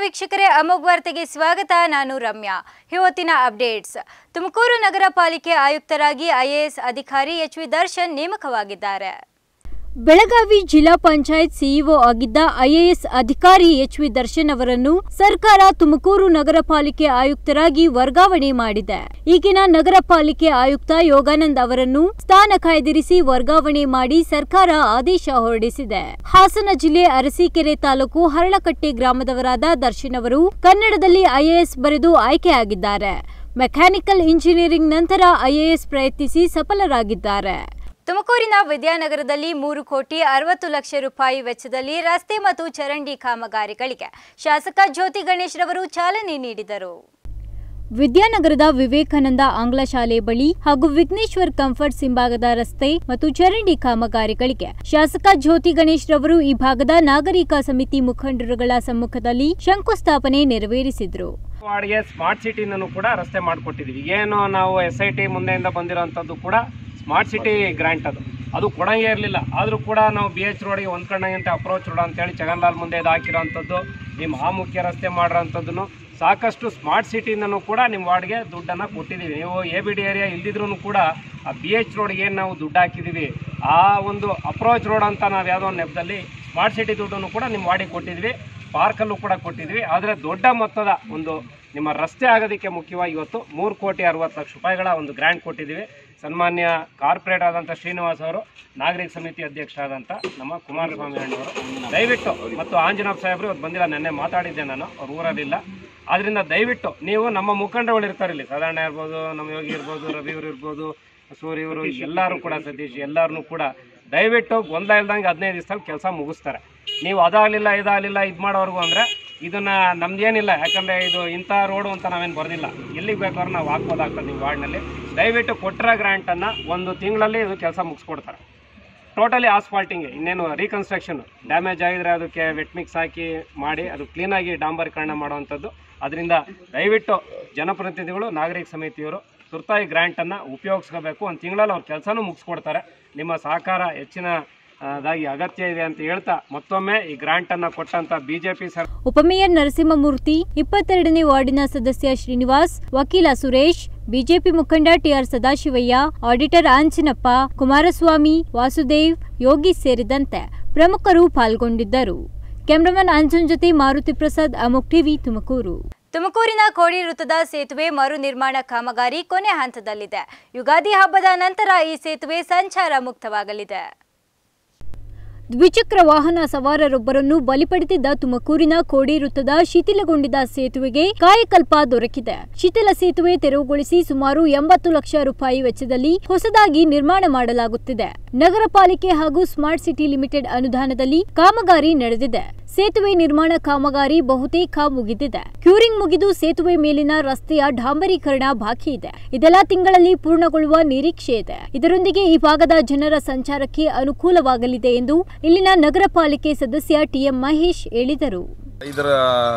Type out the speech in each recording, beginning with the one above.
ವೀಕ್ಷಕರೇ ಅಮೋಘ್ ವಾರ್ತೆಗೆ ಸ್ವಾಗತ ನಾನು ರಮ್ಯಾ ಇವತ್ತಿನ ಅಪ್ಡೇಟ್ಸ್ ತುಮಕೂರು ನಗರ ಪಾಲಿಕೆ ಆಯುಕ್ತರಾಗಿ ಐಎಎಸ್ ಅಧಿಕಾರಿ ಎಚ್ ವಿ ದರ್ಶನ್ ನೇಮಕವಾಗಿದ್ದಾರೆ ಬೆಳಗಾವಿ ಜಿಲ್ಲಾ ಪಂಚಾಯತ್ ಸಿಇಒ ಆಗಿದ್ದ ಐಎಎಸ್ ಅಧಿಕಾರಿ ಎಚ್ ವಿ ದರ್ಶನ್ ಅವರನ್ನು ಸರ್ಕಾರ ತುಮಕೂರು ನಗರ ಪಾಲಿಕೆ ಆಯುಕ್ತರಾಗಿ ವರ್ಗಾವಣೆ ಮಾಡಿದೆ ಈಗಿನ ನಗರ ಪಾಲಿಕೆ ಆಯುಕ್ತ ಯೋಗಾನಂದ್ ಅವರನ್ನು ಸ್ಥಾನ ಕಾಯ್ದಿರಿಸಿ ವರ್ಗಾವಣೆ ಮಾಡಿ ಸರ್ಕಾರ ಆದೇಶ ಹೊರಡಿಸಿದೆ ಹಾಸನ ಜಿಲ್ಲೆ ಅರಸೀಕೆರೆ ತಾಲೂಕು ಹರಳಕಟ್ಟೆ ಗ್ರಾಮದವರಾದ ದರ್ಶನ್ ಅವರು ಕನ್ನಡದಲ್ಲಿ ಐಎಎಸ್ ಬರೆದು ಆಯ್ಕೆಯಾಗಿದ್ದಾರೆ ಮೆಕ್ಯಾನಿಕಲ್ ಇಂಜಿನಿಯರಿಂಗ್ ನಂತರ ಐಎಎಸ್ ಪ್ರಯತ್ನಿಸಿ ಸಫಲರಾಗಿದ್ದಾರೆ ತುಮಕೂರಿನ ವಿದ್ಯಾನಗರದಲ್ಲಿ ಮೂರು ಕೋಟಿ ಅರವತ್ತು ಲಕ್ಷ ರೂಪಾಯಿ ವೆಚ್ಚದಲ್ಲಿ ರಸ್ತೆ ಮತ್ತು ಚರಂಡಿ ಕಾಮಗಾರಿಗಳಿಗೆ ಶಾಸಕ ಜ್ಯೋತಿ ಗಣೇಶ್ ರವರು ಚಾಲನೆ ನೀಡಿದರು ವಿದ್ಯಾನಗರದ ವಿವೇಕಾನಂದ ಆಂಗ್ಲ ಶಾಲೆ ಬಳಿ ಹಾಗೂ ವಿಘ್ನೇಶ್ವರ್ ಕಂಫರ್ಟ್ಸ್ ಹಿಂಭಾಗದ ರಸ್ತೆ ಮತ್ತು ಚರಂಡಿ ಕಾಮಗಾರಿಗಳಿಗೆ ಶಾಸಕ ಜ್ಯೋತಿ ಗಣೇಶ್ ರವರು ಈ ಭಾಗದ ನಾಗರಿಕ ಸಮಿತಿ ಮುಖಂಡರುಗಳ ಸಮ್ಮುಖದಲ್ಲಿ ಶಂಕುಸ್ಥಾಪನೆ ನೆರವೇರಿಸಿದರು ವಾರ್ಡ್ಗೆ ಸ್ಮಾರ್ಟ್ ಸಿಟಿನೂ ಕೂಡ ರಸ್ತೆ ಮಾಡಿಕೊಟ್ಟಿದ್ದೀವಿ ಏನು ನಾವು ಎಸ್ ಐ ಟಿ ಮುಂದೆಯಿಂದ ಬಂದಿರೋಂಥದ್ದು ಕೂಡ ಸ್ಮಾರ್ಟ್ ಸಿಟಿ ಗ್ರ್ಯಾಂಟ್ ಅದು ಅದು ಕೊಡಂಗೆ ಇರಲಿಲ್ಲ ಆದರೂ ಕೂಡ ನಾವು ಬಿ ಎಚ್ ರೋಡ್ಗೆ ಹೊಂದ್ಕೊಂಡಂತೆ ಅಪ್ರೋಚ್ ರೋಡ್ ಅಂತೇಳಿ ಜಗನ್ಲಾಲ್ ಮುಂದೆ ಇದು ಹಾಕಿರೋಂಥದ್ದು ಈ ಮಹಾಮುಖ್ಯ ರಸ್ತೆ ಮಾಡಿರೋಂಥದ್ದನ್ನು ಸಾಕಷ್ಟು ಸ್ಮಾರ್ಟ್ ಸಿಟಿನೂ ಕೂಡ ನಿಮ್ಮ ವಾರ್ಡ್ಗೆ ದುಡ್ಡನ್ನು ಕೊಟ್ಟಿದ್ದೀವಿ ನೀವು ಎ ಬಿ ಡಿ ಏರಿಯಾ ಇಲ್ದಿದ್ರೂ ಕೂಡ ಆ ಬಿ ಎಚ್ ರೋಡ್ಗೆ ಏನು ನಾವು ದುಡ್ಡು ಹಾಕಿದ್ದೀವಿ ಆ ಒಂದು ಅಪ್ರೋಚ್ ರೋಡ್ ಅಂತ ನಾವು ಯಾವುದೋ ಒಂದು ನೆಪದಲ್ಲಿ ಸ್ಮಾರ್ಟ್ ಸಿಟಿ ದುಡ್ಡನ್ನು ಕೂಡ ನಿಮ್ಮ ವಾರ್ಡಿಗೆ ಕೊಟ್ಟಿದ್ವಿ ಪಾರ್ಕಲ್ಲೂ ಕೂಡ ಕೊಟ್ಟಿದ್ವಿ ಆದರೆ ದೊಡ್ಡ ಮೊತ್ತದ ಒಂದು ನಿಮ್ಮ ರಸ್ತೆ ಆಗೋದಕ್ಕೆ ಮುಖ್ಯವಾಗಿ ಇವತ್ತು ಮೂರು ಕೋಟಿ ಅರವತ್ತು ಲಕ್ಷ ರೂಪಾಯಿಗಳ ಒಂದು ಗ್ರ್ಯಾಂಟ್ ಕೊಟ್ಟಿದ್ದೀವಿ ಸನ್ಮಾನ್ಯ ಕಾರ್ಪೊರೇಟ್ ಆದಂಥ ಶ್ರೀನಿವಾಸ್ ಅವರು ನಾಗರಿಕ ಸಮಿತಿ ಅಧ್ಯಕ್ಷರಾದಂಥ ನಮ್ಮ ಕುಮಾರಸ್ವಾಮಿ ಅಣ್ಣವರು ದಯವಿಟ್ಟು ಮತ್ತು ಆಂಜನೇಯ ಸಾಹೇಬರು ಇವತ್ತು ಬಂದಿಲ್ಲ ನೆನ್ನೆ ಮಾತಾಡಿದ್ದೆ ನಾನು ಅವ್ರ ಊರಲ್ಲಿಲ್ಲ ಆದ್ದರಿಂದ ದಯವಿಟ್ಟು ನೀವು ನಮ್ಮ ಮುಖಂಡರುಗಳು ಇರ್ತಾರೆ ಇಲ್ಲಿ ಸಾಧಾರಣ ಇರ್ಬೋದು ನಮ್ಮ ಯೋಗಿ ಇರ್ಬೋದು ರವಿ ಇವರು ಇರ್ಬೋದು ಸೂರ್ಯ ಇವರು ಎಲ್ಲರೂ ಕೂಡ ಸತೀಶ್ ಎಲ್ಲರನ್ನೂ ಕೂಡ ದಯವಿಟ್ಟು ಗೊಂದಲ ಇಲ್ದಂಗೆ ಹದಿನೈದು ದಿವಸದಲ್ಲಿ ಕೆಲಸ ಮುಗಿಸ್ತಾರೆ ನೀವು ಅದಾಗಲಿಲ್ಲ ಇದಾಗಲಿಲ್ಲ ಇದು ಮಾಡೋವರೆಗೂ ಅಂದರೆ ಇದನ್ನು ನಮ್ದೇನಿಲ್ಲ ಯಾಕಂದರೆ ಇದು ಇಂಥ ರೋಡು ಅಂತ ನಾವೇನು ಬರೆದಿಲ್ಲ ಎಲ್ಲಿಗೆ ಬೇಕಾದ್ರೂ ನಾವು ಹಾಕ್ಬೋದಾಗ್ತದೆ ನಿಮ್ಮ ವಾರ್ಡ್ನಲ್ಲಿ ದಯವಿಟ್ಟು ಕೊಟ್ಟರೆ ಗ್ರ್ಯಾಂಟನ್ನು ಒಂದು ತಿಂಗಳಲ್ಲಿ ಇದು ಕೆಲಸ ಮುಗಿಸ್ಕೊಡ್ತಾರೆ ಟೋಟಲಿ ಆಸ್ಫಾಲ್ಟಿಂಗ್ ಇನ್ನೇನು ರೀಕನ್ಸ್ಟ್ರಕ್ಷನ್ ಡ್ಯಾಮೇಜ್ ಆಗಿದ್ರೆ ಅದಕ್ಕೆ ವೆಟ್ ಮಿಕ್ಸ್ ಹಾಕಿ ಮಾಡಿ ಅದು ಕ್ಲೀನಾಗಿ ಡಾಂಬರೀಕರಣ ಮಾಡುವಂಥದ್ದು ಅದರಿಂದ ದಯವಿಟ್ಟು ಜನಪ್ರತಿನಿಧಿಗಳು ನಾಗರಿಕ ಸಮಿತಿಯವರು ತುರ್ತಾಗಿ ಗ್ರ್ಯಾಂಟನ್ನು ಉಪಯೋಗಿಸ್ಕೋಬೇಕು ಒಂದು ತಿಂಗಳಲ್ಲಿ ಅವ್ರ ಕೆಲಸನೂ ಮುಗಿಸ್ಕೊಡ್ತಾರೆ ನಿಮ್ಮ ಸಹಕಾರ ಹೆಚ್ಚಿನ ಆ, ದಾಗಿ ಅಗತ್ಯ ಇದೆ ಅಂತ ಹೇಳ್ತಾ ಮತ್ತೊಮ್ಮೆ ಈ ಗ್ರಾಂಟನ್ನು ಕೊಟ್ಟಂತ ಬಿಜೆಪಿ ಸರ್ ಉಪಮೇಯರ್ ನರಸಿಂಹಮೂರ್ತಿ ಇಪ್ಪತ್ತೆರಡನೇ ವಾರ್ಡಿನ ಸದಸ್ಯ ಶ್ರೀನಿವಾಸ್ ವಕೀಲ ಸುರೇಶ್ ಬಿಜೆಪಿ ಮುಖಂಡ ಟಿಆರ್ ಸದಾಶಿವಯ್ಯ ಆಡಿಟರ್ ಆಂಜನಪ್ಪ ಕುಮಾರಸ್ವಾಮಿ ವಾಸುದೇವ್ ಯೋಗಿ ಸೇರಿದಂತೆ ಪ್ರಮುಖರು ಪಾಲ್ಗೊಂಡಿದ್ದರು ಕ್ಯಾಮರಾಮನ್ ಅಂಜನ್ ಜೊತೆ ಮಾರುತಿ ಪ್ರಸಾದ್ ಅಮೋಕ್ ಟಿವಿ ತುಮಕೂರು ತುಮಕೂರಿನ ಕೋಡಿ ವೃತ್ತದ ಸೇತುವೆ ಮರು ನಿರ್ಮಾಣ ಕಾಮಗಾರಿ ಕೊನೆ ಹಂತದಲ್ಲಿದೆ ಯುಗಾದಿ ಹಬ್ಬದ ನಂತರ ಈ ಸೇತುವೆ ಸಂಚಾರ ಮುಕ್ತವಾಗಲಿದೆ ದ್ವಿಚಕ್ರ ವಾಹನ ಸವಾರರೊಬ್ಬರನ್ನು ಬಲಿಪಡೆದಿದ್ದ ತುಮಕೂರಿನ ಕೋಡಿ ವೃತ್ತದ ಶಿಥಿಲಗೊಂಡಿದ್ದ ಸೇತುವೆಗೆ ಕಾಯಕಲ್ಪ ದೊರಕಿದೆ ಶಿಥಿಲ ಸೇತುವೆ ತೆರವುಗೊಳಿಸಿ ಸುಮಾರು ಎಂಬತ್ತು ಲಕ್ಷ ರೂಪಾಯಿ ವೆಚ್ಚದಲ್ಲಿ ಹೊಸದಾಗಿ ನಿರ್ಮಾಣ ಮಾಡಲಾಗುತ್ತಿದೆ ನಗರ ಪಾಲಿಕೆ ಹಾಗೂ ಸ್ಮಾರ್ಟ್ ಸಿಟಿ ಲಿಮಿಟೆಡ್ ಅನುದಾನದಲ್ಲಿ ಕಾಮಗಾರಿ ನಡೆದಿದೆ ಸೇತುವೆ ನಿರ್ಮಾಣ ಕಾಮಗಾರಿ ಬಹುತೇಕ ಮುಗಿದಿದೆ ಕ್ಯೂರಿಂಗ್ ಮುಗಿದು ಸೇತುವೆ ಮೇಲಿನ ರಸ್ತೆಯ ಡಾಂಬರೀಕರಣ ಬಾಕಿ ಇದೆ ಇದೆಲ್ಲ ತಿಂಗಳಲ್ಲಿ ಪೂರ್ಣಗೊಳ್ಳುವ ನಿರೀಕ್ಷೆ ಇದೆ ಇದರೊಂದಿಗೆ ಈ ಭಾಗದ ಜನರ ಸಂಚಾರಕ್ಕೆ ಅನುಕೂಲವಾಗಲಿದೆ ಎಂದು ಇಲ್ಲಿನ ನಗರ ಪಾಲಿಕೆ ಸದಸ್ಯ ಟಿಎಂ ಮಹೇಶ್ ಹೇಳಿದರು ಇದರ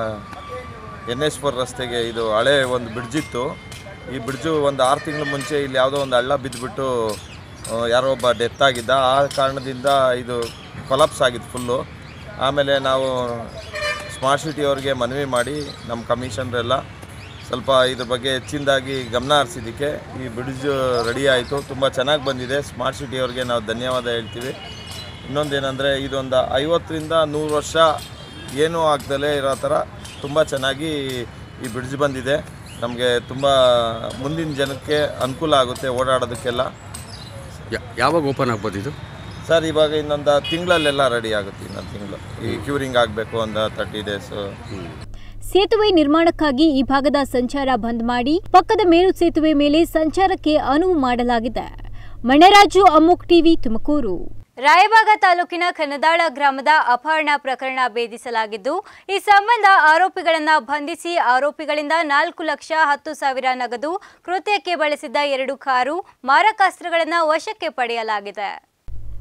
ಎನ್ ಎಸ್ ಫೋರ್ ರಸ್ತೆಗೆ ಇದು ಹಳೆ ಒಂದು ಬ್ರಿಡ್ಜ್ ಇತ್ತು ಈ ಬ್ರಿಡ್ಜು ಒಂದು ಆರು ತಿಂಗಳ ಮುಂಚೆ ಇಲ್ಲಿ ಯಾವುದೋ ಒಂದು ಹಳ್ಳ ಬಿದ್ದುಬಿಟ್ಟು ಆ, ಯಾರೋ ಒಬ್ಬ ಡೆತ್ ಆಗಿದ್ದ ಆ ಕಾರಣದಿಂದ ಇದು ಕೊಲಾಪ್ಸ್ ಆಗಿತ್ತು ಫುಲ್ಲು ಆಮೇಲೆ ನಾವು ಸ್ಮಾರ್ಟ್ ಸಿಟಿ ಅವ್ರಿಗೆ ಮನವಿ ಮಾಡಿ ನಮ್ಮ ಕಮಿಷನರೆಲ್ಲ ಸ್ವಲ್ಪ ಇದ್ರ ಬಗ್ಗೆ ಹೆಚ್ಚಿನದಾಗಿ ಗಮನ ಹರಿಸಿದ್ದಕ್ಕೆ ಈ ಬ್ರಿಡ್ಜ್ ರೆಡಿ ಆಯಿತು ತುಂಬ ಚೆನ್ನಾಗಿ ಬಂದಿದೆ ಸ್ಮಾರ್ಟ್ ಸಿಟಿ ಅವ್ರಿಗೆ ನಾವು ಧನ್ಯವಾದ ಹೇಳ್ತೀವಿ ಇನ್ನೊಂದೇನೆಂದರೆ ಇದೊಂದು ಐವತ್ತರಿಂದ ನೂರು ವರ್ಷ ಏನೂ ಆಗ್ದಲೇ ಇರೋ ಥರ ತುಂಬ ಚೆನ್ನಾಗಿ ಈ ಬ್ರಿಡ್ಜ್ ಬಂದಿದೆ ನಮಗೆ ತುಂಬ ಮುಂದಿನ ಜನಕ್ಕೆ ಅನುಕೂಲ ಆಗುತ್ತೆ ಓಡಾಡೋದಕ್ಕೆಲ್ಲ ಯಾ- ಯಾವಾಗ ಓಪನ್ ಆಗ್ಬೋದು ಇದು ಸರ್ ಇವಾಗ ಇನ್ನೊಂದು ತಿಂಗಳಲ್ಲೆಲ್ಲ ರೆಡಿ ಆಗುತ್ತೆ ಇನ್ನೊಂದು ತಿಂಗಳು ಈ ಕ್ಯೂರಿಂಗ್ ಆಗಬೇಕು ಒಂದು ತರ್ಟಿ ಡೇಸು ಸೇತುವೆ ನಿರ್ಮಾಣಕ್ಕಾಗಿ ಈ ಭಾಗದ ಸಂಚಾರ ಬಂದ್ ಮಾಡಿ ಪಕ್ಕದ ಮೇರು ಸೇತುವೆ ಮೇಲೆ ಸಂಚಾರಕ್ಕೆ ಅನುವು ಮಾಡಲಾಗಿದೆ ಮಣರಾಜು ಅಮೋಕ್ ಟಿವಿ ತುಮಕೂರು ರಾಯಬಾಗ ತಾಲೂಕಿನ ಕನ್ನದಾಳ ಗ್ರಾಮದ ಅಪಹರಣ ಪ್ರಕರಣ ಭೇದಿಸಲಾಗಿದ್ದು ಈ ಸಂಬಂಧ ಆರೋಪಿಗಳನ್ನ ಬಂಧಿಸಿ ಆರೋಪಿಗಳಿಂದ ನಾಲ್ಕು ಲಕ್ಷ ಹತ್ತು ಸಾವಿರ ನಗದು ಕೃತ್ಯಕ್ಕೆ ಬಳಸಿದ್ದ ಎರಡು ಕಾರು ಮಾರಕಾಸ್ತ್ರಗಳನ್ನು ವಶಕ್ಕೆ ಪಡೆಯಲಾಗಿದೆ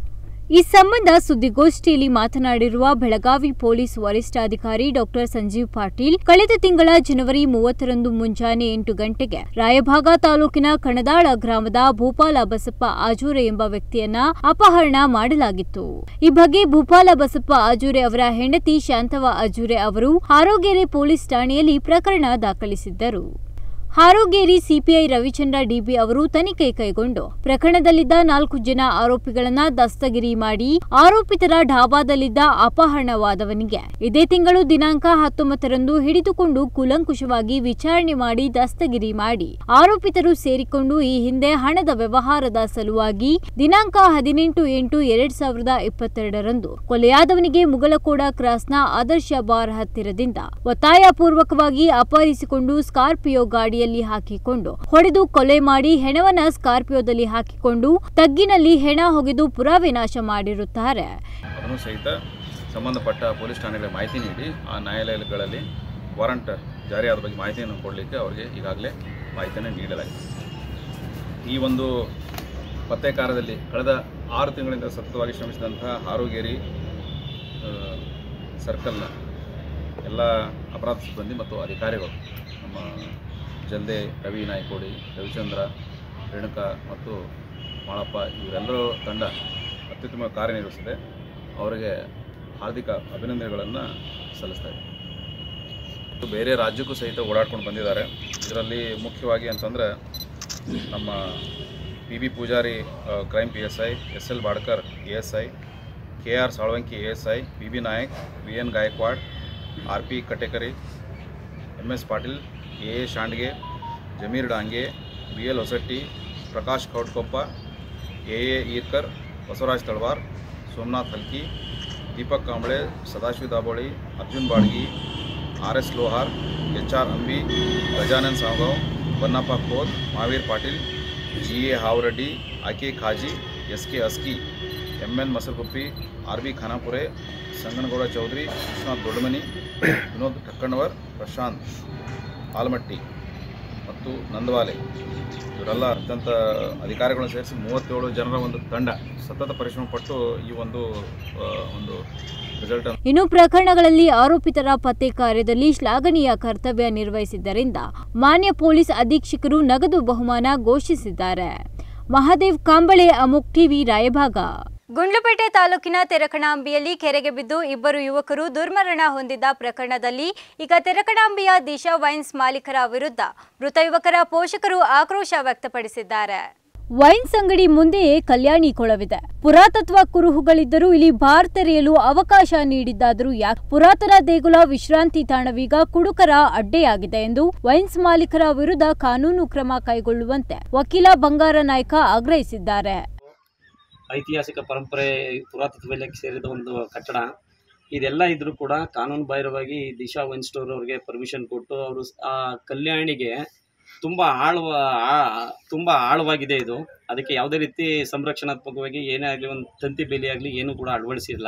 ಈ ಸಂಬಂಧ ಸುದ್ದಿಗೋಷ್ಠಿಯಲ್ಲಿ ಮಾತನಾಡಿರುವ ಬೆಳಗಾವಿ ಪೊಲೀಸ್ ವರಿಷ್ಠಾಧಿಕಾರಿ ಡಾಕ್ಟರ್ ಸಂಜೀವ್ ಪಾಟೀಲ್ ಕಳೆದ ತಿಂಗಳ ಜನವರಿ ಮೂವತ್ತರಂದು ಮುಂಜಾನೆ ಎಂಟು ಗಂಟೆಗೆ ರಾಯಭಾಗ ತಾಲೂಕಿನ ಕಣದಾಳ ಗ್ರಾಮದ ಭೂಪಾಲ ಬಸಪ್ಪ ಆಜೂರೆ ಎಂಬ ವ್ಯಕ್ತಿಯನ್ನ ಅಪಹರಣ ಮಾಡಲಾಗಿತ್ತು ಈ ಬಗ್ಗೆ ಭೂಪಾಲ ಬಸಪ್ಪ ಆಜೂರೆ ಅವರ ಹೆಂಡತಿ ಶಾಂತವ ಆಜೂರೆ ಅವರು ಹಾರೋಗೆರೆ ಪೊಲೀಸ್ ಠಾಣೆಯಲ್ಲಿ ಪ್ರಕರಣ ದಾಖಲಿಸಿದ್ದರು ಹಾರೋಗೇರಿ ಸಿಪಿಐ ರವಿಚಂದ್ರ ಡಿಬಿ ಅವರು ತನಿಖೆ ಕೈಗೊಂಡು ಪ್ರಕರಣದಲ್ಲಿದ್ದ ನಾಲ್ಕು ಜನ ಆರೋಪಿಗಳನ್ನ ದಸ್ತಗಿರಿ ಮಾಡಿ ಆರೋಪಿತರ ಢಾಬಾದಲ್ಲಿದ್ದ ಅಪಹರಣವಾದವನಿಗೆ ಇದೇ ತಿಂಗಳು ದಿನಾಂಕ ಹತ್ತೊಂಬತ್ತರಂದು ಹಿಡಿದುಕೊಂಡು ಕೂಲಂಕುಷವಾಗಿ ವಿಚಾರಣೆ ಮಾಡಿ ದಸ್ತಗಿರಿ ಮಾಡಿ ಆರೋಪಿತರು ಸೇರಿಕೊಂಡು ಈ ಹಿಂದೆ ಹಣದ ವ್ಯವಹಾರದ ಸಲುವಾಗಿ ದಿನಾಂಕ ಹದಿನೆಂಟು ಎಂಟು ಎರಡ್ ಸಾವಿರದ ಇಪ್ಪತ್ತೆರಡರಂದು ಕೊಲೆಯಾದವನಿಗೆ ಮುಗಳಕೋಡ ಕ್ರಾಸ್ನ ಆದರ್ಶ ಬಾರ್ ಹತ್ತಿರದಿಂದ ಒತ್ತಾಯಪೂರ್ವಕವಾಗಿ ಅಪಹರಿಸಿಕೊಂಡು ಸ್ಕಾರ್ಪಿಯೋ ಗಾಡಿಯಲ್ಲಿ ಹಾಕಿಕೊಂಡು ಹೊಡೆದು ಕೊಲೆ ಮಾಡಿ ಹೆಣವನ್ನ ಸ್ಕಾರ್ಪಿಯೋದಲ್ಲಿ ಹಾಕಿಕೊಂಡು ತಗ್ಗಿನಲ್ಲಿ ಹೆಣ ಹೊಗೆದು ಪುರಾವೆ ನಾಶ ಮಾಡಿರುತ್ತಾರೆ ಅದನ್ನು ಸಹಿತ ಸಂಬಂಧಪಟ್ಟ ಪೊಲೀಸ್ ಠಾಣೆಗಳಿಗೆ ಮಾಹಿತಿ ನೀಡಿ ಆ ನ್ಯಾಯಾಲಯಗಳಲ್ಲಿ ವಾರಂಟ್ ಜಾರಿಯಾದ ಬಗ್ಗೆ ಮಾಹಿತಿಯನ್ನು ಕೊಡಲಿಕ್ಕೆ ಅವರಿಗೆ ಈಗಾಗಲೇ ಮಾಹಿತಿಯನ್ನು ನೀಡಲಾಗಿದೆ ಈ ಒಂದು ಪತ್ತೆ ಕಾರ್ಯದಲ್ಲಿ ಕಳೆದ ಆರು ತಿಂಗಳಿಂದ ಸತತವಾಗಿ ಶ್ರಮಿಸಿದಂತಹ ಹಾರೋಗೇರಿ ಆ, ಸರ್ಕಲ್ನ ಎಲ್ಲ ಅಪರಾಧ ಸಿಬ್ಬಂದಿ ಮತ್ತು ಅಧಿಕಾರಿಗಳು ನಮ್ಮ ಜಲ್ದೆ ರವಿ ನಾಯ್ಕೋಡಿ ರವಿಚಂದ್ರ ರೇಣುಕಾ ಮತ್ತು ಮಾಳಪ್ಪ ಇವರೆಲ್ಲರೂ ತಂಡ ಅತ್ಯುತ್ತಮ ಕಾರ್ಯನಿರ್ವಹಿಸಿದೆ ಅವರಿಗೆ ಹಾರ್ದಿಕ ಅಭಿನಂದನೆಗಳನ್ನು ಸಲ್ಲಿಸ್ತಾ ಇದ್ದೀನಿ ಮತ್ತು ಬೇರೆ ರಾಜ್ಯಕ್ಕೂ ಸಹಿತ ಓಡಾಡ್ಕೊಂಡು ಬಂದಿದ್ದಾರೆ ಇದರಲ್ಲಿ ಮುಖ್ಯವಾಗಿ ಅಂತಂದರೆ ನಮ್ಮ P B Pujari crime P S I S L Badkar A S I K R Salvanki A S I B B Nayak V N Gaikwad R P Katekari M S Patil A A Shandge Jameer Dange B L Hosatti Prakash Kautkoppa A A Irkar Basavaraj Talawar Somnath Halki Deepak Kamble Sadashiva Daboli Arjun Badgi R S Lohar H R Ambi Gajanan Savgaon Bannappa Khod Mahaveer Patil G A Havareddy A K Khazi S K Aski M N Masaraguppi R B Khanapure Sanganagouda Chaudhari Vishwanath Doddamani Vinod Thakkannavar Prashant Alamatti ಮತ್ತು ನಂದವಾಲೆ ಇವರೆಲ್ಲ ಅತ್ಯಂತ ಅಧಿಕಾರಿಗಳನ್ನು ಸೇರಿಸಿ ಮೂವತ್ತೇಳು ಜನರ ಒಂದು ತಂಡ ಸತತ ಪರಿಶ್ರಮ ಪಟ್ಟು ಈ ಒಂದು ಆ, ಒಂದು ರಿಸಲ್ಟ್ ಇನ್ನು ಪ್ರಕರಣಗಳಲ್ಲಿ ಆರೋಪಿತರ ಪತ್ತೆ ಕಾರ್ಯದಲ್ಲಿ ಶ್ಲಾಘನೀಯ ಕರ್ತವ್ಯ ನಿರ್ವಹಿಸಿದ್ದರಿಂದ ಮಾನ್ಯ ಪೊಲೀಸ್ ಅಧೀಕ್ಷಕರು ನಗದು ಬಹುಮಾನ ಘೋಷಿಸಿದ್ದಾರೆ ಮಹಾದೇವ್ ಕಾಂಬಳೆ ಅಮುಕ್ ಟಿವಿ ರಾಯಭಾಗ ಗುಂಡ್ಲುಪೇಟೆ ತಾಲೂಕಿನ ತೆರಕಣಾಂಬಿಯಲ್ಲಿ ಕೆರೆಗೆ ಬಿದ್ದು ಇಬ್ಬರು ಯುವಕರು ದುರ್ಮರಣ ಹೊಂದಿದ್ದ ಪ್ರಕರಣದಲ್ಲಿ ಈಗ ತೆರಕಣಾಂಬಿಯ ದಿಶಾ ವೈನ್ಸ್ ಮಾಲೀಕರ ವಿರುದ್ಧ ಮೃತ ಯುವಕರ ಪೋಷಕರು ಆಕ್ರೋಶ ವ್ಯಕ್ತಪಡಿಸಿದ್ದಾರೆ ವೈನ್ಸ್ ಅಂಗಡಿ ಮುಂದೆಯೇ ಕಲ್ಯಾಣಿ ಕೊಳವಿದೆ ಪುರಾತತ್ವ ಕುರುಹುಗಳಿದ್ದರೂ ಇಲ್ಲಿ ಬಾರ್ ತೆರೆಯಲು ಅವಕಾಶ ನೀಡಿದ್ದಾದರೂ ಯಾಕೆ ಪುರಾತನ ದೇಗುಲ ವಿಶ್ರಾಂತಿ ತಾಣವೀಗ ಕುಡುಕರ ಅಡ್ಡೆಯಾಗಿದೆ ಎಂದು ವೈನ್ಸ್ ಮಾಲೀಕರ ವಿರುದ್ಧ ಕಾನೂನು ಕ್ರಮ ಕೈಗೊಳ್ಳುವಂತೆ ವಕೀಲ ಬಂಗಾರ ನಾಯ್ಕ ಆಗ್ರಹಿಸಿದ್ದಾರೆ ಐತಿಹಾಸಿಕ ಪರಂಪರೆ ಪುರಾತತ್ವ ಇಲಾಖೆ ಸೇರಿದ ಒಂದು ಕಟ್ಟಡ ಇದೆಲ್ಲ ಇದ್ರೂ ಕೂಡ ಕಾನೂನು ಬಾಹಿರವಾಗಿ ದಿಶಾ ವೈನ್ ಸ್ಟೋರ್ ಅವ್ರಿಗೆ ಪರ್ಮಿಷನ್ ಕೊಟ್ಟು ಅವರು ಆ ಕಲ್ಯಾಣಿಗೆ ತುಂಬ ಆಳವ ಆ- ತುಂಬ ಆಳವಾಗಿದೆ ಇದು ಅದಕ್ಕೆ ಯಾವುದೇ ರೀತಿ ಸಂರಕ್ಷಣಾತ್ಮಕವಾಗಿ ಏನೇ ಆಗಲಿ ಒಂದು ತಂತಿ ಬೇಲಿ ಆಗಲಿ ಏನೂ ಕೂಡ ಅಳವಡಿಸಿಲ್ಲ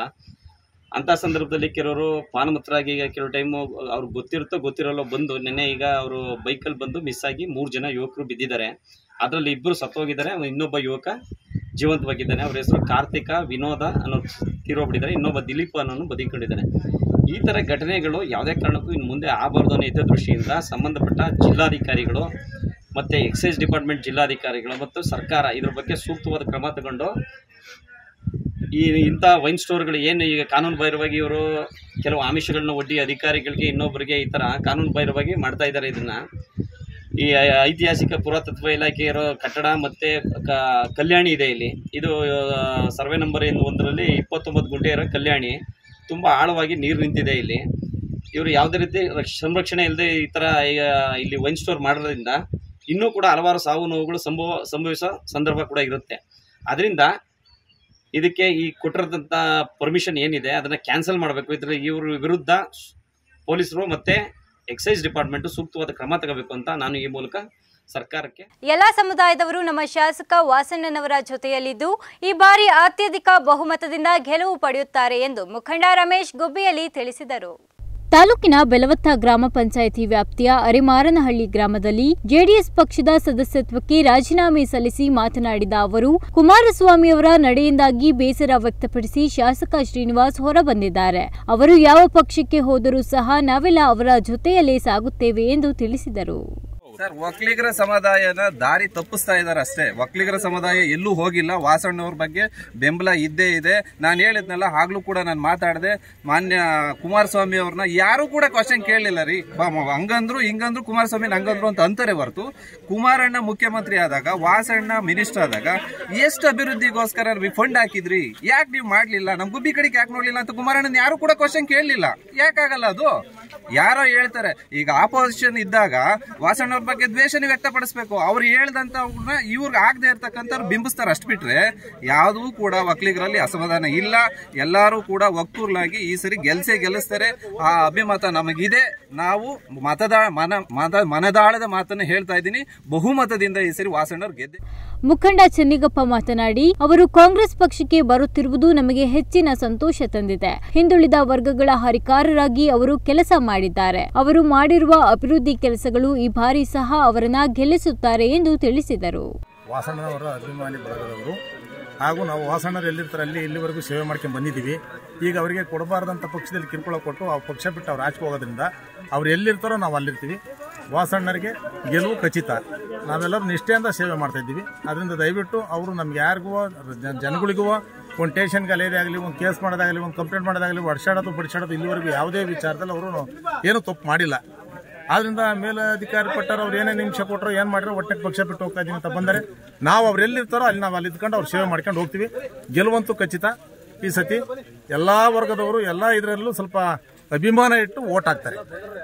ಅಂಥ ಸಂದರ್ಭದಲ್ಲಿ ಕೆಲವರು ಪಾನಮತ್ರಾಗಿ ಈಗ ಕೆಲವು ಟೈಮು ಅವ್ರಿಗೆ ಗೊತ್ತಿರುತ್ತೋ ಗೊತ್ತಿರಲ್ಲೋ ಬಂದು ನೆನ್ನೆ ಈಗ ಅವರು ಬೈಕಲ್ಲಿ ಬಂದು ಮಿಸ್ ಆಗಿ ಮೂರು ಜನ ಯುವಕರು ಬಿದ್ದಿದ್ದಾರೆ ಅದರಲ್ಲಿ ಇಬ್ಬರು ಸತ್ತೋಗಿದ್ದಾರೆ ಇನ್ನೊಬ್ಬ ಯುವಕ ಜೀವಂತವಾಗಿದ್ದಾನೆ ಅವ್ರ ಹೆಸರು ಕಾರ್ತಿಕ ವಿನೋದ ಅನ್ನೋ ತೀರೋಗ್ಬಿಟ್ಟಿದ್ದಾರೆ ಇನ್ನೊಬ್ಬ ದಿಲೀಪ್ ಅನ್ನೋನು ಬದುಕೊಂಡಿದ್ದಾನೆ ಈ ಥರ ಘಟನೆಗಳು ಯಾವುದೇ ಕಾರಣಕ್ಕೂ ಇನ್ನು ಮುಂದೆ ಆಗಬಾರ್ದು ಅನ್ನೋ ಹಿತದೃಷ್ಟಿಯಿಂದ ಸಂಬಂಧಪಟ್ಟ ಜಿಲ್ಲಾಧಿಕಾರಿಗಳು ಮತ್ತು ಎಕ್ಸೈಸ್ ಡಿಪಾರ್ಟ್ಮೆಂಟ್ ಜಿಲ್ಲಾಧಿಕಾರಿಗಳು ಮತ್ತು ಸರ್ಕಾರ ಇದ್ರ ಬಗ್ಗೆ ಸೂಕ್ತವಾದ ಕ್ರಮ ತಗೊಂಡು ಈ ಇಂಥ ವೈನ್ ಸ್ಟೋರ್ಗಳು ಏನು ಈಗ ಕಾನೂನು ಬಾಹಿರವಾಗಿ ಇವರು ಕೆಲವು ಆಮಿಷಗಳನ್ನ ಒಡ್ಡಿ ಅಧಿಕಾರಿಗಳಿಗೆ ಇನ್ನೊಬ್ಬರಿಗೆ ಈ ಥರ ಕಾನೂನು ಬಾಹಿರವಾಗಿ ಮಾಡ್ತಾ ಇದ್ದಾರೆ ಇದನ್ನು ಈ ಐ- ಐತಿಹಾಸಿಕ ಪುರಾತತ್ವ ಇಲಾಖೆ ಇರೋ ಕಟ್ಟಡ ಮತ್ತು ಕ- ಕಲ್ಯಾಣಿ ಇದೆ ಇಲ್ಲಿ ಇದು ಆ, ಸರ್ವೆ ನಂಬರ್ ಏನು ಒಂದರಲ್ಲಿ ಇಪ್ಪತ್ತೊಂಬತ್ತು ಗುಂಟೆ ಇರೋ ಕಲ್ಯಾಣಿ ತುಂಬ ಆಳವಾಗಿ ನೀರು ನಿಂತಿದೆ ಇಲ್ಲಿ ಇವರು ಯಾವುದೇ ರೀತಿ ರಕ್ಷ- ಸಂರಕ್ಷಣೆ ಇಲ್ಲದೆ ಈ ಥರ ಈಗ ಇಲ್ಲಿ ವೈನ್ ಸ್ಟೋರ್ ಮಾಡೋದ್ರಿಂದ ಇನ್ನೂ ಕೂಡ ಹಲವಾರು ಸಾವು ನೋವುಗಳು ಸಂಭವ ಸಂಭವಿಸೋ ಸಂದರ್ಭ ಕೂಡ ಇರುತ್ತೆ ಅದರಿಂದ ಇದಕ್ಕೆ ಈ ಕೊಟ್ಟಿರೋದಂಥ ಪರ್ಮಿಷನ್ ಏನಿದೆ ಅದನ್ನು ಕ್ಯಾನ್ಸಲ್ ಮಾಡಬೇಕು ಇದರ ಇವ್ರ ವಿರುದ್ಧ ಪೊಲೀಸರು ಮತ್ತು ಎಕ್ಸೈಸ್ ಡಿಪಾರ್ಟ್ಮೆಂಟು ಸೂಕ್ತವಾದ ಕ್ರಮ ತಗೋಬೇಕು ಅಂತ ನಾನು ಈ ಮೂಲಕ ಸರ್ಕಾರಕ್ಕೆ ಎಲ್ಲ ಸಮುದಾಯದವರು ನಮ್ಮ ಶಾಸಕ ವಾಸಣ್ಣನವರ ಜೊತೆಯಲ್ಲಿದ್ದು ಈ ಬಾರಿ ಅತ್ಯಧಿಕ ಬಹುಮತದಿಂದ ಗೆಲುವು ಪಡೆಯುತ್ತಾರೆ ಎಂದು ಮುಖಂಡ ರಮೇಶ್ ಗುಬ್ಬಿಯಲ್ಲಿ ತಿಳಿಸಿದರು ತಾಲೂಕಿನ ಬೆಲವತ್ತ ಗ್ರಾಮ ಪಂಚಾಯಿತಿ ವ್ಯಾಪ್ತಿಯ ಅರಿಮಾರನಹಳ್ಳಿ ಗ್ರಾಮದಲ್ಲಿ ಜೆಡಿಎಸ್ ಪಕ್ಷದ ಸದಸ್ಯತ್ವಕ್ಕೆ ರಾಜೀನಾಮೆ ಸಲ್ಲಿಸಿ ಮಾತನಾಡಿದ ಅವರು ಕುಮಾರಸ್ವಾಮಿಯವರ ನಡೆಯಿಂದಾಗಿ ಬೇಸರ ವ್ಯಕ್ತಪಡಿಸಿ ಶಾಸಕ ಶ್ರೀನಿವಾಸ್ ಹೊರಬಂದಿದ್ದಾರೆ ಅವರು ಯಾವ ಪಕ್ಷಕ್ಕೆ ಹೋದರೂ ಸಹ ನಾವೆಲ್ಲ ಅವರ ಜೊತೆಯಲ್ಲೇ ಸಾಗುತ್ತೇವೆ ಎಂದು ತಿಳಿಸಿದರು ಸರ್ ಒಕ್ಕಲಿಗರ ಸಮುದಾಯನ ದಾರಿ ತಪ್ಪಿಸ್ತಾ ಇದ್ದಾರೆ ಅಷ್ಟೇ ಒಕ್ಕಲಿಗರ ಸಮುದಾಯ ಎಲ್ಲೂ ಹೋಗಿಲ್ಲ ವಾಸಣ್ಣವ್ರ ಬಗ್ಗೆ ಬೆಂಬಲ ಇದ್ದೇ ಇದೆ ನಾನು ಹೇಳಿದ್ನಲ್ಲ ಆಗ್ಲೂ ಕೂಡ ನಾನು ಮಾತಾಡಿದೆ ಮಾನ್ಯ ಕುಮಾರಸ್ವಾಮಿ ಅವ್ರನ್ನ ಯಾರು ಕೂಡ ಕ್ವಶನ್ ಕೇಳಲಿಲ್ಲ ರೀ ಬಾ- ಮ- ಹಂಗಂದ್ರು ಹಿಂಗಂದ್ರು ಕುಮಾರಸ್ವಾಮಿ ಹಂಗಂದ್ರು ಅಂತ ಅಂತಾರೆ ಹೊರತು ಕುಮಾರಣ್ಣ ಮುಖ್ಯಮಂತ್ರಿ ಆದಾಗ ವಾಸಣ್ಣ ಮಿನಿಸ್ಟರ್ ಆದಾಗ ಎಷ್ಟು ಅಭಿವೃದ್ಧಿಗೋಸ್ಕರ ಫಂಡ್ ಹಾಕಿದ್ರಿ ಯಾಕೆ ನೀವು ಮಾಡ್ಲಿಲ್ಲ ನಮ್ ಗುಬ್ಬಿ ಕಡೆಗೆ ಯಾಕೆ ನೋಡ್ಲಿಲ್ಲ ಅಂತ ಕುಮಾರಣ್ಣನ ಯಾರು ಕೂಡ ಕ್ವಶನ್ ಕೇಳಲಿಲ್ಲ ಯಾಕಾಗಲ್ಲ ಅದು ಯಾರೋ ಹೇಳ್ತಾರೆ ಈಗ ಆಪೋಸಿಷನ್ ಇದ್ದಾಗ ವಾಸಣ್ಣವ್ರ ಬಗ್ಗೆ ದ್ವೇಷನೇ ವ್ಯಕ್ತಪಡಿಸ್ಬೇಕು ಅವ್ರು ಹೇಳ್ದಂತ ಇವ್ರಿಗೆ ಆಗದೆ ಇರ್ತಕ್ಕಂಥವ್ರು ಬಿಂಬಿಸ್ತಾರೆ ಅಷ್ಟು ಬಿಟ್ರೆ ಯಾವುದೂ ಕೂಡ ಒಕ್ಕಲಿಗರಲ್ಲಿ ಅಸಮಾಧಾನ ಇಲ್ಲ ಎಲ್ಲರೂ ಕೂಡ ಒಕ್ಕೂರ್ಲಾಗಿ ಈ ಸರಿ ಗೆಲ್ಸೇ ಗೆಲ್ಲಿಸ್ತಾರೆ ಆ ಅಭಿಮತ ನಮಗಿದೆ ನಾವು ಮತದಾ ಮನ ಮತ ಮನದಾಳದ ಮಾತನ್ನ ಹೇಳ್ತಾ ಇದ್ದೀನಿ ಬಹುಮತದಿಂದ ಈ ಸರಿ ವಾಸಣ್ಣವ್ರು ಗೆದ್ದೆ ಮುಖಂಡ ಚೆನ್ನಿಗಪ್ಪ ಮಾತನಾಡಿ ಅವರು ಕಾಂಗ್ರೆಸ್ ಪಕ್ಷಕ್ಕೆ ಬರುತ್ತಿರುವುದು ನಮಗೆ ಹೆಚ್ಚಿನ ಸಂತೋಷ ತಂದಿದೆ ಹಿಂದುಳಿದ ವರ್ಗಗಳ ಹರಿಕಾರರಾಗಿ ಅವರು ಕೆಲಸ ಮಾಡಿದ್ದಾರೆ ಅವರು ಮಾಡಿರುವ ಅಭಿವೃದ್ಧಿ ಕೆಲಸಗಳು ಈ ಬಾರಿ ಸಹ ಅವರನ್ನ ಗೆಲ್ಲಿಸುತ್ತಾರೆ ಎಂದು ತಿಳಿಸಿದರು ವಾಸಣ್ಣನವರ ಅಭಿಮಾನಿ ಬಳಗದವರು ಹಾಗೂ ನಾವು ವಾಸಣ್ಣರು ಎಲ್ಲಿರ್ತಾರೆ ಅಲ್ಲಿ ಇಲ್ಲಿವರೆಗೂ ಸೇವೆ ಮಾಡ್ಕೊಂಡು ಬಂದಿದ್ದೀವಿ ಈಗ ಅವರಿಗೆ ಕೊಡಬಾರ್ದಂಥ ಪಕ್ಷದಲ್ಲಿ ಕಿರುಕುಳ ಕೊಟ್ಟು ಆ ಪಕ್ಷ ಬಿಟ್ಟು ಅವ್ರು ಆಚೆ ಹೋಗೋದ್ರಿಂದ ಅವ್ರು ಎಲ್ಲಿರ್ತಾರೋ ನಾವು ಅಲ್ಲಿರ್ತೀವಿ ವಾಸಣ್ಣರಿಗೆ ಗೆಲುವು ಖಚಿತ ನಾವೆಲ್ಲರೂ ನಿಷ್ಠೆಯಿಂದ ಸೇವೆ ಮಾಡ್ತಾ ಇದ್ದೀವಿ ಅದರಿಂದ ದಯವಿಟ್ಟು ಅವರು ನಮ್ಗೆ ಯಾರಿಗೂ ಜ- ಜನಗಳಿಗೂ ಒಂದು ಟೇಷನ್ಗೆ ಅಲೇದೇ ಆಗಲಿ ಒಂದು ಕೇಸ್ ಮಾಡೋದಾಗಲಿ ಒಂದು ಕಂಪ್ಲೇಂಟ್ ಮಾಡೋದಾಗಲಿ ಒಡ್ಸಾಡೋದು ಬಡಿಸಾಡೋದು ಇಲ್ಲಿವರೆಗೂ ಯಾವುದೇ ವಿಚಾರದಲ್ಲಿ ಅವರು ಏನೂ ತಪ್ಪು ಮಾಡಿಲ್ಲ ಆದ್ರಿಂದ ಮೇಲಧಿಕಾರಿ ಪಟ್ಟರು ಅವ್ರು ಏನೇ ನಿಮಿಷ ಕೊಟ್ಟರು ಏನು ಮಾಡಿರೋ ಒಟ್ಟೆ ಪಕ್ಷ ಬಿಟ್ಟು ಹೋಗ್ತಾ ಇದೀನಿ ಅಂತ ಬಂದರೆ ನಾವು ಅವ್ರು ಎಲ್ಲಿರ್ತಾರೋ ಅಲ್ಲಿ ನಾವು ಅಲ್ಲಿ ಇದ್ಕೊಂಡು ಅವ್ರು ಸೇವೆ ಮಾಡ್ಕೊಂಡು ಹೋಗ್ತೀವಿ ಗೆಲುವಂತೂ ಖಚಿತ ಈ ಸತಿ ಎಲ್ಲಾ ವರ್ಗದವರು ಎಲ್ಲ ಇದರಲ್ಲೂ ಸ್ವಲ್ಪ ಅಭಿಮಾನ ಇಟ್ಟು ಓಟ್ ಹಾಕ್ತಾರೆ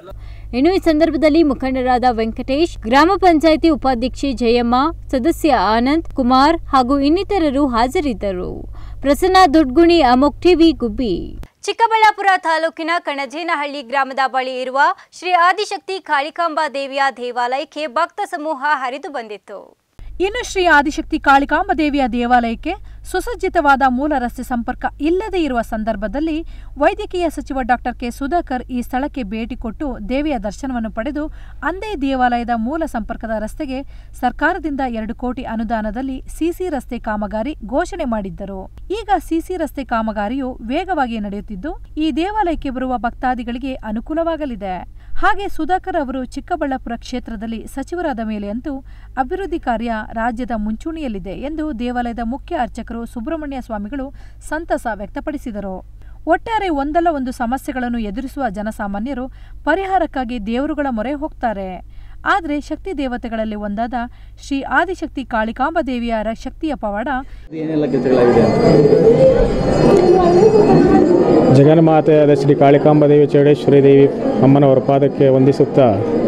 ಇನ್ನು ಈ ಸಂದರ್ಭದಲ್ಲಿ ಮುಖಂಡರಾದ ವೆಂಕಟೇಶ್ ಗ್ರಾಮ ಪಂಚಾಯಿತಿ ಉಪಾಧ್ಯಕ್ಷೆ ಜಯಮ್ಮ ಸದಸ್ಯ ಆನಂದ್ ಕುಮಾರ್ ಹಾಗೂ ಇನ್ನಿತರರು ಹಾಜರಿದ್ದರು ಪ್ರಸನ್ನ ದೊಡ್ಗುಣಿ ಅಮೋಕ್ ಟಿವಿ ಗುಬ್ಬಿ ಚಿಕ್ಕಬಳ್ಳಾಪುರ ತಾಲೂಕಿನ ಕಣಜೇನಹಳ್ಳಿ ಗ್ರಾಮದ ಬಳಿ ಇರುವ ಶ್ರೀ ಆದಿಶಕ್ತಿ ಕಾಳಿಕಾಂಬಾ ದೇವಿಯ ದೇವಾಲಯಕ್ಕೆ ಭಕ್ತ ಸಮೂಹ ಹರಿದು ಬಂದಿತ್ತು ಇನ್ನು ಶ್ರೀ ಆದಿಶಕ್ತಿ ಕಾಳಿಕಾಂಬ ದೇವಿಯ ದೇವಾಲಯಕ್ಕೆ ಸುಸಜ್ಜಿತವಾದ ಮೂಲ ರಸ್ತೆ ಸಂಪರ್ಕ ಇಲ್ಲದೇ ಇರುವ ಸಂದರ್ಭದಲ್ಲಿ ವೈದ್ಯಕೀಯ ಸಚಿವ ಡಾಕ್ಟರ್ ಕೆ ಸುಧಾಕರ್ ಈ ಸ್ಥಳಕ್ಕೆ ಭೇಟಿ ಕೊಟ್ಟು ದೇವಿಯ ದರ್ಶನವನ್ನು ಪಡೆದು ಅಂದೇ ದೇವಾಲಯದ ಮೂಲ ಸಂಪರ್ಕದ ರಸ್ತೆಗೆ ಸರ್ಕಾರದಿಂದ ಎರಡು ಕೋಟಿ ಅನುದಾನದಲ್ಲಿ ಸಿಸಿ ರಸ್ತೆ ಕಾಮಗಾರಿ ಘೋಷಣೆ ಮಾಡಿದ್ದರು ಈಗ ಸಿಸಿ ರಸ್ತೆ ಕಾಮಗಾರಿಯು ವೇಗವಾಗಿ ನಡೆಯುತ್ತಿದ್ದು ಈ ದೇವಾಲಯಕ್ಕೆ ಬರುವ ಭಕ್ತಾದಿಗಳಿಗೆ ಅನುಕೂಲವಾಗಲಿದೆ ಹಾಗೆ ಸುಧಾಕರ್ ಅವರು ಚಿಕ್ಕಬಳ್ಳಾಪುರ ಕ್ಷೇತ್ರದಲ್ಲಿ ಸಚಿವರಾದ ಮೇಲೆ ಅಂತೂ ಅಭಿವೃದ್ಧಿ ಕಾರ್ಯ ರಾಜ್ಯದ ಮುಂಚೂಣಿಯಲ್ಲಿದೆ ಎಂದು ದೇವಾಲಯದ ಮುಖ್ಯ ಅರ್ಚಕರು ಸುಬ್ರಹ್ಮಣ್ಯ ಸ್ವಾಮಿಗಳು ಸಂತಸ ವ್ಯಕ್ತಪಡಿಸಿದರು ಒಟ್ಟಾರೆ ಒಂದಲ್ಲ ಒಂದು ಸಮಸ್ಯೆಗಳನ್ನು ಎದುರಿಸುವ ಜನಸಾಮಾನ್ಯರು ಪರಿಹಾರಕ್ಕಾಗಿ ದೇವರುಗಳ ಮೊರೆ ಹೋಗ್ತಾರೆ ಆದರೆ ಶಕ್ತಿ ದೇವತೆಗಳಲ್ಲಿ ಒಂದಾದ ಶ್ರೀ ಆದಿಶಕ್ತಿ ಕಾಳಿಕಾಂಬ ದೇವಿಯರ ಶಕ್ತಿಯ ಪವಾಡ ಜಗನ್ಮಾತೆಯಾದ ಶ್ರೀ ಕಾಳಿಕಾಂಬದೇವಿ ಚೌಡೇಶ್ವರಿ ದೇವಿ ಅಮ್ಮನವರ ಪಾದಕ್ಕೆ ವಂದಿಸುತ್ತಾ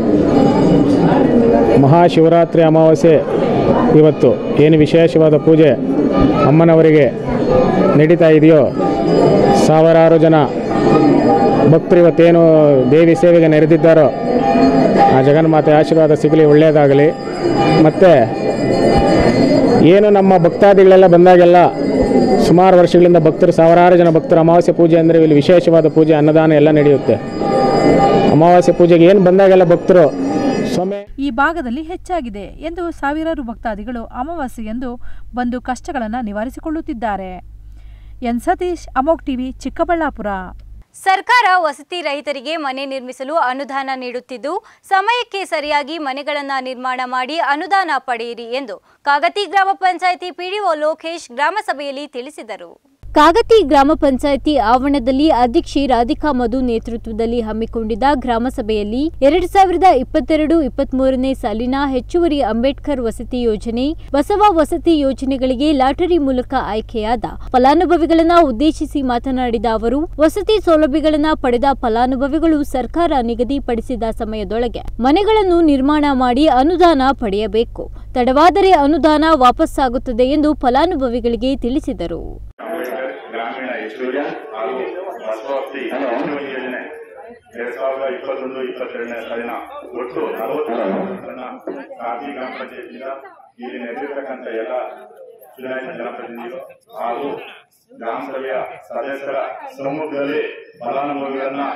ಮಹಾಶಿವರಾತ್ರಿ ಅಮಾವಾಸ್ಯೆ ಇವತ್ತು ಏನು ವಿಶೇಷವಾದ ಪೂಜೆ ಅಮ್ಮನವರಿಗೆ ನಡೀತಾ ಇದೆಯೋ ಸಾವಿರಾರು ಜನ ಭಕ್ತರು ಇವತ್ತೇನು ದೇವಿ ಸೇವೆಗೆ ನೆರೆದಿದ್ದಾರೋ ಆ ಜಗನ್ಮಾತೆ ಆಶೀರ್ವಾದ ಸಿಗಲಿ ಒಳ್ಳೆಯದಾಗಲಿ ಮತ್ತು ಏನು ನಮ್ಮ ಭಕ್ತಾದಿಗಳೆಲ್ಲ ಬಂದಾಗೆಲ್ಲ ಸುಮಾರು ವರ್ಷಗಳಿಂದ ಭಕ್ತರು ಸಾವಿರಾರು ಜನ ಭಕ್ತರು ಅಮಾವಾಸ್ಯೆ ಪೂಜೆ ಅಂದರೆ ಇಲ್ಲಿ ವಿಶೇಷವಾದ ಪೂಜೆ ಅನ್ನದಾನ ಎಲ್ಲ ನಡೆಯುತ್ತೆ ಅಮಾವಾಸ್ಯೆ ಪೂಜೆಗೆ ಏನು ಬಂದಾಗೆಲ್ಲ ಭಕ್ತರು ಸೊಮೆ ಈ ಭಾಗದಲ್ಲಿ ಹೆಚ್ಚಾಗಿದೆ ಎಂದು ಸಾವಿರಾರು ಭಕ್ತಾದಿಗಳು ಅಮಾವಾಸ್ಯೆಯಂದು ಬಂದು ಕಷ್ಟಗಳನ್ನು ನಿವಾರಿಸಿಕೊಳ್ಳುತ್ತಿದ್ದಾರೆ ಎನ್ ಸತೀಶ್ ಅಮೋಕ್ ಟಿವಿ ಚಿಕ್ಕಬಳ್ಳಾಪುರ ಸರ್ಕಾರ ವಸತಿ ರಹಿತರಿಗೆ ಮನೆ ನಿರ್ಮಿಸಲು ಅನುದಾನ ನೀಡುತ್ತಿದ್ದು ಸಮಯಕ್ಕೆ ಸರಿಯಾಗಿ ಮನೆಗಳನ್ನು ನಿರ್ಮಾಣ ಮಾಡಿ ಅನುದಾನ ಪಡೆಯಿರಿ ಎಂದು ಕಾಗತಿ ಗ್ರಾಮ ಪಂಚಾಯಿತಿ ಪಿಡಿಒ ಲೋಕೇಶ್ ಗ್ರಾಮ ಸಭೆಯಲ್ಲಿ ತಿಳಿಸಿದರು ಕಾಗತಿ ಗ್ರಾಮ ಪಂಚಾಯಿತಿ ಆವರಣದಲ್ಲಿ ಅಧ್ಯಕ್ಷೆ ರಾಧಿಕಾ ಮಧು ನೇತೃತ್ವದಲ್ಲಿ ಹಮ್ಮಿಕೊಂಡಿದ್ದ ಗ್ರಾಮ ಸಭೆಯಲ್ಲಿ ಎರಡು ಸಾವಿರದ ಇಪ್ಪತ್ತೆರಡು ಇಪ್ಪತ್ಮೂರನೇ ಸಾಲಿನ ಹೆಚ್ಚುವರಿ ಅಂಬೇಡ್ಕರ್ ವಸತಿ ಯೋಜನೆ ಬಸವ ವಸತಿ ಯೋಜನೆಗಳಿಗೆ ಲಾಟರಿ ಮೂಲಕ ಆಯ್ಕೆಯಾದ ಫಲಾನುಭವಿಗಳನ್ನ ಉದ್ದೇಶಿಸಿ ಮಾತನಾಡಿದ ಅವರು ವಸತಿ ಸೌಲಭ್ಯಗಳನ್ನ ಪಡೆದ ಫಲಾನುಭವಿಗಳು ಸರ್ಕಾರ ನಿಗದಿಪಡಿಸಿದ ಸಮಯದೊಳಗೆ ಮನೆಗಳನ್ನು ನಿರ್ಮಾಣ ಮಾಡಿ ಅನುದಾನ ಪಡೆಯಬೇಕು ತಡವಾದರೆ ಅನುದಾನ ವಾಪಸ್ಸಾಗುತ್ತದೆ ಎಂದು ಫಲಾನುಭವಿಗಳಿಗೆ ತಿಳಿಸಿದರು ಗ್ರಾಮೀಣ ಹೆಚ್ಚುವರಿ ಹಾಗೂ ಬಸವಸ್ತಿ ಹೆಚ್ಚುವರಿ ಯೋಜನೆ ಎರಡ್ ಸಾವಿರದ ಇಪ್ಪತ್ತೊಂದು ಇಪ್ಪತ್ತೆರಡನೇ ಸಾಲಿನ ಒಟ್ಟು ನಲವತ್ತು ಅನುದಾನಗಳನ್ನ ಕಾಫಿ ಗ್ರಾಮ ಪಂಚಾಯತಿಯಿಂದ ಇಲ್ಲಿ ನೆರೆದಿರ್ತಕ್ಕಂಥ ಎಲ್ಲ ಚುನಾಯಿತ ಜನಪ್ರತಿನಿಧಿಗಳು ಹಾಗೂ ಗ್ರಾಮ ಸಭೆಯ ಸದಸ್ಯರ ಸಮ್ಮುಖದಲ್ಲಿ ಫಲಾನುಭವಿಗಳನ್ನ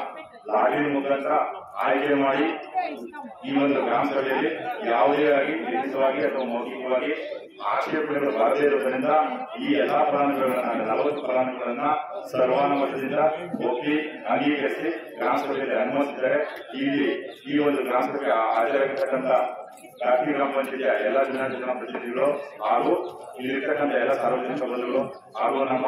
ಲಾಗಿನ್ ಮುಖಾಂತರ ಆಯ್ಕೆ ಮಾಡಿ ಈ ಒಂದು ಗ್ರಾಮ ಸಭೆಯಲ್ಲಿ ಯಾವುದೇ ಆಗಿ ಲಿಖಿತವಾಗಿ ಅಥವಾ ಮೌಖಿಕವಾಗಿ ಆಕ್ಷೇಪಣೆಗಳು ಬರದೇ ಇರುವುದರಿಂದ ಈ ಎಲ್ಲಾ ಫಲಾನುಭವಿಗಳನ್ನ ನಲವತ್ತು ಫಲಾನುಭವಿಗಳನ್ನ ಸರ್ವಾನುಮತದಿಂದ ಒಪ್ಪಿ ಅಂಗೀಕರಿಸಿ ಗ್ರಾಮ ಸಭೆಯಲ್ಲಿ ಅನುಮತಿಸಿದ್ದಾರೆ ಇಲ್ಲಿ ಈ ಒಂದು ಗ್ರಾಮ ಸಭೆಗೆ ಹಾಜರಾಗಿರ್ತಕ್ಕಂಥ ರಾಷ್ಟ್ರೀಯ ಗ್ರಾಮ ಪಂಚಾಯತಿಯ ಎಲ್ಲ ಜನ ಜನಪ್ರತಿನಿಧಿಗಳು ಹಾಗೂ ಇಲ್ಲಿರ್ತಕ್ಕಂಥ ಎಲ್ಲ ಸಾರ್ವಜನಿಕ ಬಂಧುಗಳು ಹಾಗೂ ನಮ್ಮ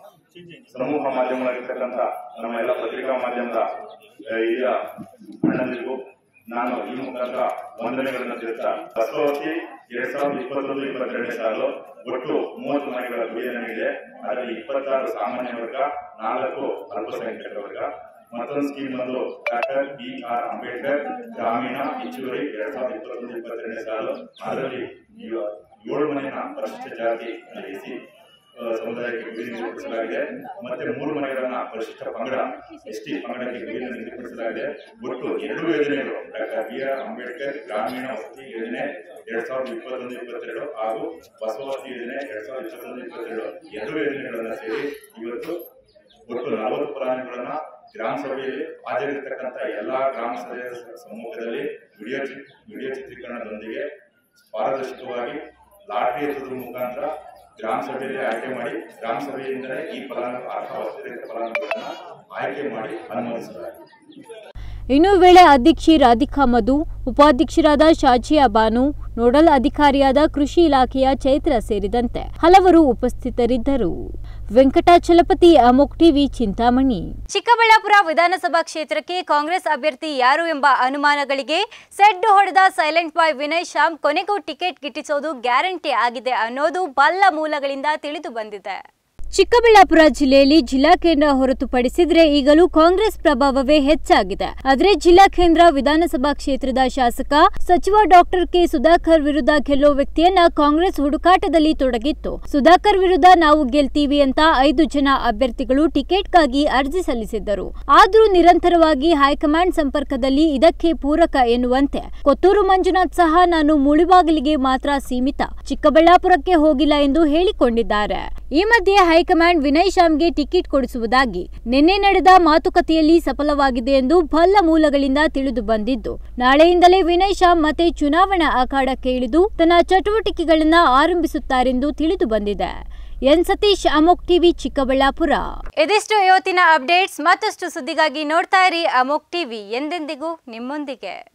ಸಮೂಹ ಮಾಧ್ಯಮಗಳಾಗಿರ್ತಕ್ಕಂಥ ನಮ್ಮ ಎಲ್ಲ ಪತ್ರಿಕಾ ಮಾಧ್ಯಮದ ಆ, ಹಿರಿಯ ಅಣ್ಣಂದಿರಿಗೂ ನಾನು ಈ ಮುಖಾಂತರ ವಂದನೆಗಳನ್ನು ತಿಳಿಸ್ತಾ ಬಸವತಿ ಎರಡ್ ಸಾವಿರದ ಇಪ್ಪತ್ತೊಂದು ಇಪ್ಪತ್ತೆರಡನೇ ಸಾಲು ಒಟ್ಟು ಮೂವತ್ತು ಮನೆಗಳ ಗುರಿಯನ್ನು ನೀಡಿದೆ ಅದರಲ್ಲಿ ಇಪ್ಪತ್ತಾರು ಸಾಮಾನ್ಯ ವರ್ಗ ನಾಲ್ಕು ಅಲ್ಪಸಂಖ್ಯಾತ ವರ್ಗ ಮತ್ತೊಂದು ಸ್ಕೀಮ್ ಬಂದು ಡಾಕ್ಟರ್ ಬಿ ಆರ್ ಅಂಬೇಡ್ಕರ್ ಗ್ರಾಮೀಣ ಹೆಚ್ಚುವರಿ ಎರಡ್ ಸಾವಿರದ ಇಪ್ಪತ್ತೊಂದು ಇಪ್ಪತ್ತೆರಡನೇ ಸಾಲು ಅದರಲ್ಲಿ ಇವ- ಏಳು ಮನೆಯ ಪರಿಶಿಷ್ಟ ಜಾತಿ ಎಸಿ ಆ, ಸಮುದಾಯಕ್ಕೆ ಗುರಿ ನಿಗದಿಪಡಿಸಲಾಗಿದೆ ಮತ್ತೆ ಮೂರು ಮನೆಗಳನ್ನ ಪರಿಶಿಷ್ಟ ಪಂಗಡ ಎಸ್ ಟಿ ಪಂಗಡಕ್ಕೆ ಗುರಿಯನ್ನು ನಿಗದಿಪಡಿಸಲಾಗಿದೆ ಒಟ್ಟು ಎರಡು ಯೋಜನೆಗಳು ಡಾಕ್ಟರ್ ಬಿ ಆರ್ ಅಂಬೇಡ್ಕರ್ ಗ್ರಾಮೀಣ ವಸತಿ ಯೋಜನೆ ಎರಡ್ ಸಾವಿರದ ಇಪ್ಪತ್ತೊಂದು ಇಪ್ಪತ್ತೆರಡು ಹಾಗೂ ಬಸವತಿ ಯೋಜನೆ ಎರಡ್ ಸಾವಿರದ ಇಪ್ಪತ್ತೊಂದು ಇಪ್ಪತ್ತೆರಡು ಎರಡು ಯೋಜನೆಗಳನ್ನ ಸೇರಿ ಇವತ್ತು ಒಟ್ಟು ನಲವತ್ತು ಫಲಾನುಭವಿಗಳನ್ನ ಗ್ರಾಮ ಸಭೆಯಲ್ಲಿ ಹಾಜರಿರ್ತಕ್ಕಂಥ ಎಲ್ಲಾ ಗ್ರಾಮ ಸಭೆಯ ಸಮ್ಮುಖದಲ್ಲಿ ವಿಡಿಯೋ ಚಿ- ವಿಡಿಯೋ ಚಿತ್ರೀಕರಣದೊಂದಿಗೆ ಪಾರದರ್ಶಕವಾಗಿ ಲಾಟರಿ ಎತ್ತುವುದರ ಮುಖಾಂತರ ಗ್ರಾಮ ಸಭೆಯಲ್ಲಿ ಆಯ್ಕೆ ಮಾಡಿ ಗ್ರಾಮ ಸಭೆಯಿಂದಲೇ ಈ ಫಲಾನುಭವಿ ಅರ್ಹ ವಸತಿ ಫಲಾನುಭವಿಗಳನ್ನ ಆಯ್ಕೆ ಮಾಡಿ ಅನುಮೋದಿಸಲಾಗಿದೆ ಇನ್ನು ವೇಳೆ ಅಧ್ಯಕ್ಷೆ ರಾಧಿಕಾ ಮಧು ಉಪಾಧ್ಯಕ್ಷರಾದ ಶಾಜಿಯಾ ಬಾನು ನೋಡಲ್ ಅಧಿಕಾರಿಯಾದ ಕೃಷಿ ಇಲಾಖೆಯ ಚೈತ್ರ ಸೇರಿದಂತೆ ಹಲವರು ಉಪಸ್ಥಿತರಿದ್ದರು ವೆಂಕಟಾಚಲಪತಿ ಅಮೋಕ್ ಟಿವಿ ಚಿಂತಾಮಣಿ ಚಿಕ್ಕಬಳ್ಳಾಪುರ ವಿಧಾನಸಭಾ ಕ್ಷೇತ್ರಕ್ಕೆ ಕಾಂಗ್ರೆಸ್ ಅಭ್ಯರ್ಥಿ ಯಾರು ಎಂಬ ಅನುಮಾನಗಳಿಗೆ ಸೆಡ್ ಹೊಡೆದ ಸೈಲೆಂಟ್ ಬಾಯ್ ವಿನಯ್ ಶ್ಯಾಮ್ ಕೊನೆಗೂ ಟಿಕೆಟ್ ಗಿಟ್ಟಿಸೋದು ಗ್ಯಾರಂಟಿ ಆಗಿದೆ ಅನ್ನೋದು ಬಲ್ಲ ಮೂಲಗಳಿಂದ ತಿಳಿದು ಬಂದಿದೆ ಚಿಕ್ಕಬಳ್ಳಾಪುರ ಜಿಲ್ಲೆಯಲ್ಲಿ ಜಿಲ್ಲಾ ಕೇಂದ್ರ ಹೊರತುಪಡಿಸಿದ್ರೆ ಈಗಲೂ ಕಾಂಗ್ರೆಸ್ ಪ್ರಭಾವವೇ ಹೆಚ್ಚಾಗಿದೆ ಆದರೆ ಜಿಲ್ಲಾ ಕೇಂದ್ರ ವಿಧಾನಸಭಾ ಕ್ಷೇತ್ರದ ಶಾಸಕ ಸಚಿವ ಡಾಕ್ಟರ್ ಕೆ ಸುಧಾಕರ್ ವಿರುದ್ಧ ಗೆಲ್ಲೋ ವ್ಯಕ್ತಿಯನ್ನ ಕಾಂಗ್ರೆಸ್ ಹುಡುಕಾಟದಲ್ಲಿ ತೊಡಗಿತ್ತು ಸುಧಾಕರ್ ವಿರುದ್ಧ ನಾವು ಗೆಲ್ತೀವಿ ಅಂತ ಐದು ಜನ ಅಭ್ಯರ್ಥಿಗಳು ಟಿಕೆಟ್ಗಾಗಿ ಅರ್ಜಿ ಸಲ್ಲಿಸಿದ್ದರು ಆದ್ರೂ ನಿರಂತರವಾಗಿ ಹೈಕಮಾಂಡ್ ಸಂಪರ್ಕದಲ್ಲಿ ಇದಕ್ಕೆ ಪೂರಕ ಎನ್ನುವಂತೆ ಕೊತ್ತೂರು ಮಂಜುನಾಥ್ ಸಹ ನಾನು ಮುಳಿಬಾಗಿಲಿಗೆ ಮಾತ್ರ ಸೀಮಿತ ಚಿಕ್ಕಬಳ್ಳಾಪುರಕ್ಕೆ ಹೋಗಿಲ್ಲ ಎಂದು ಹೇಳಿಕೊಂಡಿದ್ದಾರೆ ಈ ಮಧ್ಯೆ ಹೈಕಮಾಂಡ್ ವಿನಯ್ ಶ್ಯಾಮ್ಗೆ ಟಿಕೆಟ್ ಕೊಡಿಸುವುದಾಗಿ ನಿನ್ನೆ ನಡೆದ ಮಾತುಕತೆಯಲ್ಲಿ ಸಫಲವಾಗಿದೆ ಎಂದು ಬಲ್ಲ ಮೂಲಗಳಿಂದ ತಿಳಿದು ಬಂದಿದ್ದು ನಾಳೆಯಿಂದಲೇ ವಿನಯ್ ಶ್ಯಾಮ್ ಮತ್ತೆ ಚುನಾವಣಾ ಅಖಾಡಕ್ಕೆ ಇಳಿದು ತನ್ನ ಚಟುವಟಿಕೆಗಳನ್ನ ಆರಂಭಿಸುತ್ತಾರೆಂದು ತಿಳಿದು ಬಂದಿದೆ ಎನ್ ಸತೀಶ್ ಅಮೋಕ್ ಟಿವಿ ಚಿಕ್ಕಬಳ್ಳಾಪುರ ಇದಿಷ್ಟು ಇವತ್ತಿನ ಅಪ್ಡೇಟ್ಸ್ ಮತ್ತಷ್ಟು ಸುದ್ದಿಗಾಗಿ ನೋಡ್ತಾ ಇರಿ ಅಮೋಕ್ ಟಿವಿ ಎಂದೆಂದಿಗೂ ನಿಮ್ಮೊಂದಿಗೆ